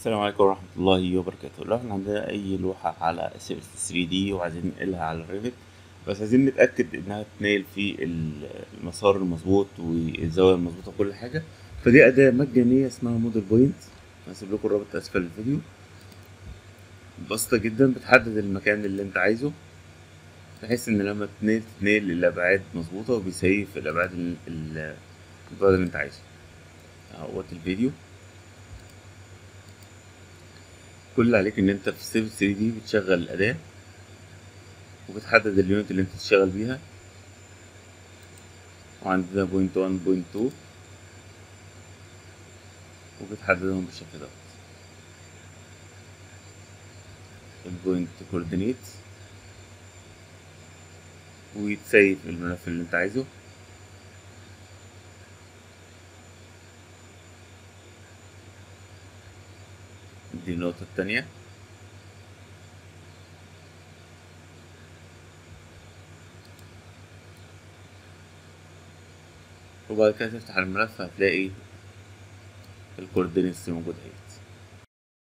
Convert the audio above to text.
السلام عليكم ورحمة الله وبركاته لو احنا عندنا أي لوحة على سيرفس 3 دي وعايزين ننقلها على الريفت بس عايزين نتأكد إنها تنقل في المسار المظبوط والزاوية المظبوطة وكل حاجة فدي أداة مجانية اسمها موديل بوينت هسيب لكم الرابط أسفل الفيديو بسيطة جدا بتحدد المكان اللي أنت عايزه بحيث إن لما تنقل تنقل الأبعاد مظبوطة وبيسيف الأبعاد ال- ال- البعد اللي أنت عايزه اهوت الفيديو كل اللي عليك ان انت في ستيب 3 دي بتشغل الاداة وبتحدد اليونت اللي انت تشتغل بيها وعندنا بوينت 1 بوينت 2 وبتحددهم بالشكل ده البوينت كوردينيت وتسيف الملف اللي انت عايزه دي النقطة التانية وبعد كده تفتح الملف هتلاقي الكوردينيتس موجودة اهي